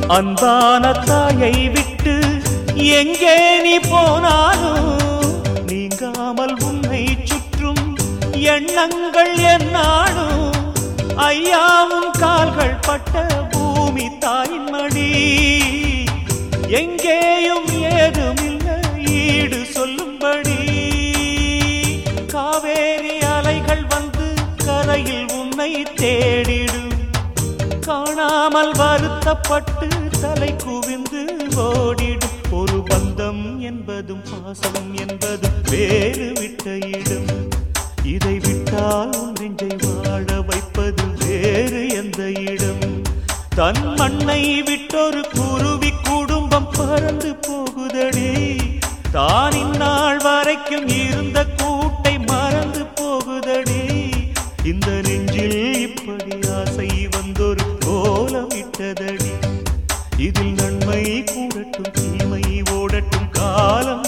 அன்பான தாயை விட்டு எங்கே நீ போனாலும் நீங்காமல் உன்னை சுற்றும் எண்ணங்கள் என்னாலும் ஐயாவும் கால்கள் பட்ட பூமி தாயின் மடி எங்கேயும் ஏதுமில்லை ஈடு சொல்லும்படி காவேரி அலைகள் வந்து கரையில் உன்னை தேடிடும் காணாமல் வருத்தப்பட்டு தலை குவிந்து ஓடிடும் ஒரு பந்தம் என்பதும் பாசம் என்பதும் வேறு விட்ட இடம் இதை விட்டால் உன் நெஞ்சை வாழ வைப்பது வேறு எந்த இடம் தன் மண்ணை விட்டொரு குருவி குடும்பம் பறந்து போகுதடி தான் இந்நாள் வரைக்கும் இருந்த கூட்டை மறந்து போகுதடி இந்த நெஞ்சில் இப்படி ஆசை வந்தொரு கோலம் இட்டதடி இதில் நன்மை கூடட்டும் தீமை ஓடட்டும் காலம்